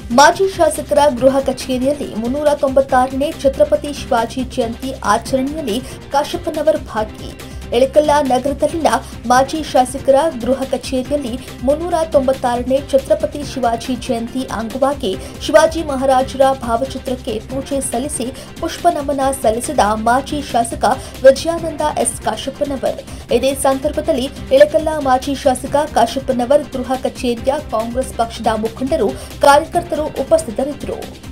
ಮಾಜಿ ಶಾಸಕರ ಗೃಹ ಕಚೇರಿಯಲ್ಲಿ ಮುನ್ನೂರ ತೊಂಬತ್ತಾರನೇ ಛತ್ರಪತಿ ಶಿವಾಜಿ ಜಯಂತಿ ಆಚರಣೆಯಲ್ಲಿ ಕಾಶಪ್ಪನವರ್ ಭಾಗಿ ಎಳಕಲ್ಲ ನಗರದಲ್ಲಿನ ಮಾಜಿ ಶಾಸಕರ ಗೃಹ ಕಚೇರಿಯಲ್ಲಿ ಮುನ್ನೂರ ತೊಂಬತ್ತಾರನೇ ಛತ್ರಪತಿ ಶಿವಾಜಿ ಜಯಂತಿ ಅಂಗವಾಗಿ ಶಿವಾಜಿ ಮಹಾರಾಜರ ಭಾವಚಿತ್ರಕ್ಕೆ ಪೂಜೆ ಸಲ್ಲಿಸಿ ಪುಷ್ಪ ನಮನ ಸಲ್ಲಿಸಿದ ಮಾಜಿ ಶಾಸಕ ವಿಜಯಾನಂದ ಎಸ್ ಕಾಶಪ್ಪನವರ್ ಇದೇ ಸಂದರ್ಭದಲ್ಲಿ ಇಳಕಲ್ಲ ಮಾಜಿ ಶಾಸಕ ಕಾಶಪ್ಪನವರ್ ಗೃಹ ಕಚೇರಿಯ ಕಾಂಗ್ರೆಸ್ ಪಕ್ಷದ ಮುಖಂಡರು ಕಾರ್ಯಕರ್ತರು ಉಪಸ್ಥಿತರಿದ್ದರು